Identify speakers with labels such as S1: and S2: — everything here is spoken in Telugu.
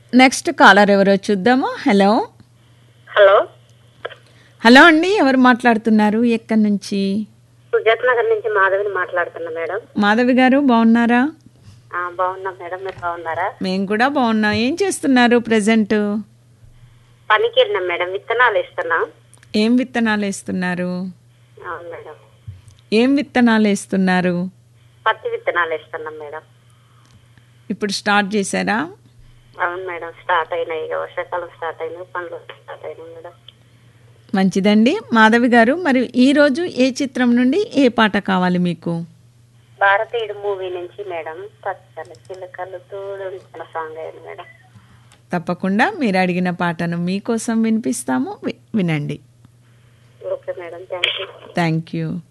S1: నెక్స్ట్ కాలర్ ఎవరో చూద్దాము హలో
S2: హలో
S1: హలో అండి ఎవరు మాట్లాడుతున్నారు ఎక్కడి నుంచి
S2: సుజాత్ నగర్ నుంచి మాధవిని మాట్లాడుతున్నా మేడం
S1: మాధవి గారు బాగున్నారా
S2: ఆ, బాగున్నాం మేడం మీరు బాగున్నారా
S1: మేము కూడా బాగున్నాం ఏం చేస్తున్నారు ప్రజెంట్
S2: పనికి వెళ్ళినాం మేడం విత్తనాలు ఇస్తున్నాం
S1: ఏం విత్తనాలు వేస్తున్నారు
S2: అవును మేడం
S1: ఏం విత్తనాలు వేస్తున్నారు
S2: పత్తి విత్తనాలు ఇస్తున్నాం మేడం
S1: ఇప్పుడు స్టార్ట్ చేశారా
S2: అవును మేడం స్టార్ట్ అయినాయి ఇక వర్షాకాలం స్టార్ట్ అయినాయి పనులు స్టార్ట్ అయినాయి మేడం
S1: మంచిదండి మాధవి గారు మరి ఈరోజు ఏ చిత్రం నుండి ఏ పాట కావాలి మీకు
S2: భారతీయుడు మూవీ నుంచి మేడం పచ్చల చిలకలు తోడు సాంగ్ అయింది మేడం
S1: తప్పకుండా మీరు అడిగిన పాటను మీకోసం వినిపిస్తాము వి- వినండి
S2: okay madam thank you
S1: thank you